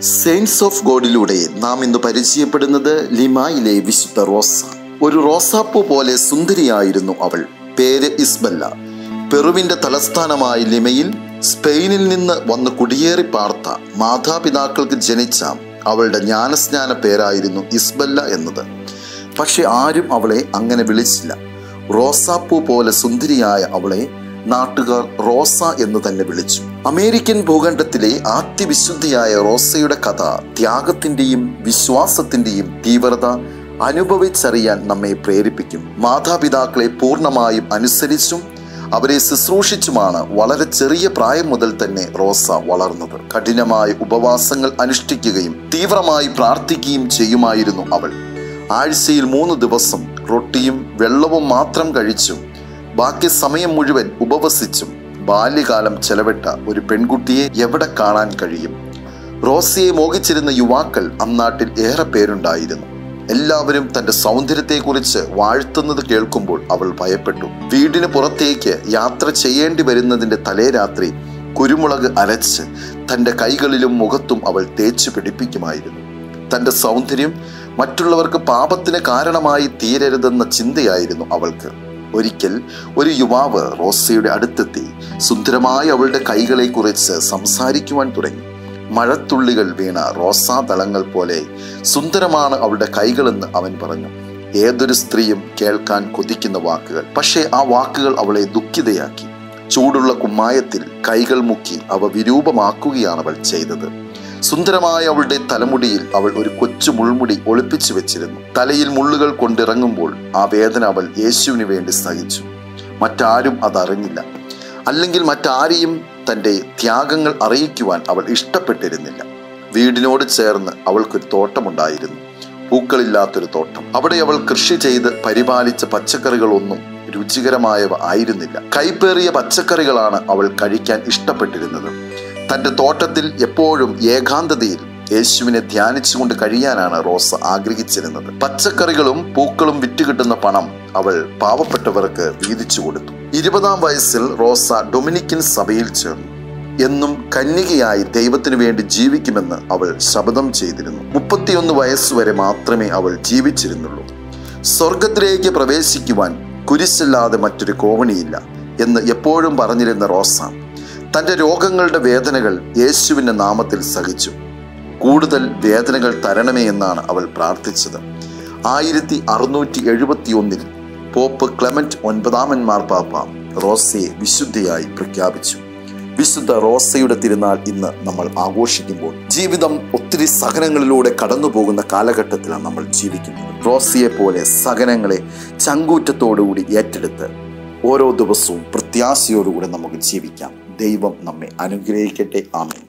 saints of ഗോഡിലൂടെ നാം ഇന്ന് പരിചയപ്പെടുന്നത് ലിമായിലെ വിശുദ്ധ റോസ ഒരു റോസാപ്പൂ പോലെ സുന്ദരിയായിരുന്നു അവൾ പേര് ഇസ്ബല്ല പെറുവിന്റെ തലസ്ഥാനമായ ലിമയിൽ സ്പെയിനിൽ നിന്ന് വന്ന് കുടിയേറി പാർത്ത മാതാപിതാക്കൾക്ക് ജനിച്ച അവളുടെ ജ്ഞാനസ്നാന പേരായിരുന്നു ഇസ്ബല്ല എന്നത് പക്ഷെ ആരും അവളെ അങ്ങനെ വിളിച്ചില്ല റോസാപ്പൂ പോലെ സുന്ദരിയായ അവളെ നാട്ടുകാർ റോസ എന്ന് തന്നെ വിളിച്ചു അമേരിക്കൻ ഭൂഖണ്ഡത്തിലെ ആദ്യവിശുദ്ധിയായ റോസയുടെ കഥ ത്യാഗത്തിന്റെയും വിശ്വാസത്തിന്റെയും തീവ്രത അനുഭവിച്ചറിയാൻ നമ്മെ പ്രേരിപ്പിക്കും മാതാപിതാക്കളെ പൂർണ്ണമായും അനുസരിച്ചും അവരെ ശുശ്രൂഷിച്ചുമാണ് വളരെ ചെറിയ പ്രായം മുതൽ തന്നെ റോസ വളർന്നത് കഠിനമായ ഉപവാസങ്ങൾ അനുഷ്ഠിക്കുകയും തീവ്രമായി പ്രാർത്ഥിക്കുകയും ചെയ്യുമായിരുന്നു അവൾ ആഴ്ചയിൽ മൂന്ന് ദിവസം റൊട്ടിയും വെള്ളവും മാത്രം കഴിച്ചും ബാക്കി സമയം മുഴുവൻ ഉപവസിച്ചും ബാല്യകാലം ചെലവിട്ട ഒരു പെൺകുട്ടിയെ എവിടെ കാണാൻ കഴിയും റോസിയെ മോഹിച്ചിരുന്ന യുവാക്കൾ അന്നാട്ടിൽ ഏറെ പേരുണ്ടായിരുന്നു എല്ലാവരും തന്റെ സൗന്ദര്യത്തെക്കുറിച്ച് വാഴ്ത്തുന്നത് കേൾക്കുമ്പോൾ അവൾ ഭയപ്പെട്ടു വീടിന് പുറത്തേക്ക് യാത്ര ചെയ്യേണ്ടി വരുന്നതിന്റെ തലേ രാത്രി കുരുമുളക് അരച്ച് തന്റെ കൈകളിലും മുഖത്തും അവൾ തേച്ചു പിടിപ്പിക്കുമായിരുന്നു തന്റെ സൗന്ദര്യം മറ്റുള്ളവർക്ക് പാപത്തിന് കാരണമായി തീരരുതെന്ന ചിന്തയായിരുന്നു അവൾക്ക് ഒരിക്കൽ ഒരു യുവാവ് റോസയുടെ അടുത്തെത്തി സുന്ദരമായ അവളുടെ കൈകളെ കുറിച്ച് സംസാരിക്കുവാൻ തുടങ്ങി മഴത്തുള്ളികൾ വീണ റോസാതളങ്ങൾ പോലെ സുന്ദരമാണ് അവളുടെ കൈകളെന്ന് അവൻ പറഞ്ഞു ഏതൊരു സ്ത്രീയും കേൾക്കാൻ കൊതിക്കുന്ന വാക്കുകൾ പക്ഷേ ആ വാക്കുകൾ അവളെ ദുഃഖിതയാക്കി ചൂടുള്ള കുമ്മായത്തിൽ കൈകൾ മുക്കി അവ വിരൂപമാക്കുകയാണ് അവൾ ചെയ്തത് സുന്ദരമായ അവളുടെ തലമുടിയിൽ അവൾ ഒരു കൊച്ചു മുൾമുടി ഒളിപ്പിച്ചു വെച്ചിരുന്നു തലയിൽ മുള്ളുകൾ കൊണ്ടിറങ്ങുമ്പോൾ ആ വേദന അവൾ യേശുവിന് വേണ്ടി സഹിച്ചു മറ്റാരും അതറിഞ്ഞില്ല അല്ലെങ്കിൽ മറ്റാരെയും തൻ്റെ ത്യാഗങ്ങൾ അറിയിക്കുവാൻ അവൾ ഇഷ്ടപ്പെട്ടിരുന്നില്ല വീടിനോട് ചേർന്ന് അവൾക്കൊരു തോട്ടമുണ്ടായിരുന്നു പൂക്കളില്ലാത്തൊരു തോട്ടം അവിടെ അവൾ കൃഷി ചെയ്ത് പരിപാലിച്ച പച്ചക്കറികളൊന്നും രുചികരമായവ ആയിരുന്നില്ല കൈപ്പേറിയ പച്ചക്കറികളാണ് അവൾ കഴിക്കാൻ ഇഷ്ടപ്പെട്ടിരുന്നത് തന്റെ തോട്ടത്തിൽ എപ്പോഴും ഏകാന്തതയിൽ യേശുവിനെ ധ്യാനിച്ചുകൊണ്ട് കഴിയാനാണ് റോസ ആഗ്രഹിച്ചിരുന്നത് പച്ചക്കറികളും പൂക്കളും വിറ്റുകിട്ടുന്ന പണം അവൾ പാവപ്പെട്ടവർക്ക് വീതിച്ചു കൊടുത്തു ഇരുപതാം വയസ്സിൽ റോസ ഡൊമിനിക്കൻ സഭയിൽ ചേർന്നു എന്നും കന്യകയായി ദൈവത്തിനു വേണ്ടി ജീവിക്കുമെന്ന് അവൾ ശപഥം ചെയ്തിരുന്നു മുപ്പത്തിയൊന്ന് വയസ്സുവരെ മാത്രമേ അവൾ ജീവിച്ചിരുന്നുള്ളൂ സ്വർഗത്തിലേക്ക് പ്രവേശിക്കുവാൻ കുരിശല്ലാതെ മറ്റൊരു കോവണിയില്ല എന്ന് എപ്പോഴും പറഞ്ഞിരുന്ന റോസ തന്റെ രോഗങ്ങളുടെ വേദനകൾ യേശുവിന്റെ നാമത്തിൽ സഹിച്ചു കൂടുതൽ വേദനകൾ തരണമേ എന്നാണ് അവൾ പ്രാർത്ഥിച്ചത് ആയിരത്തി അറുന്നൂറ്റി എഴുപത്തി ഒന്നിൽ പോപ്പ് ക്ലെമന്റ് ഒൻപതാമൻ മാർപ്പാപ്പ റോസയെ വിശുദ്ധയായി പ്രഖ്യാപിച്ചു വിശുദ്ധ റോസയുടെ തിരുനാൾ ഇന്ന് നമ്മൾ ആഘോഷിക്കുമ്പോൾ ജീവിതം ഒത്തിരി സഹനങ്ങളിലൂടെ കടന്നു പോകുന്ന കാലഘട്ടത്തിലാണ് നമ്മൾ ജീവിക്കുന്നത് റോസയെ പോലെ സഹനങ്ങളെ ചങ്കൂറ്റത്തോടുകൂടി ഏറ്റെടുത്ത് ഓരോ ദിവസവും പ്രത്യാശയോടുകൂടെ നമുക്ക് ജീവിക്കാം ദൈവം നമ്മെ അനുഗ്രഹിക്കട്ടെ ആമേൻ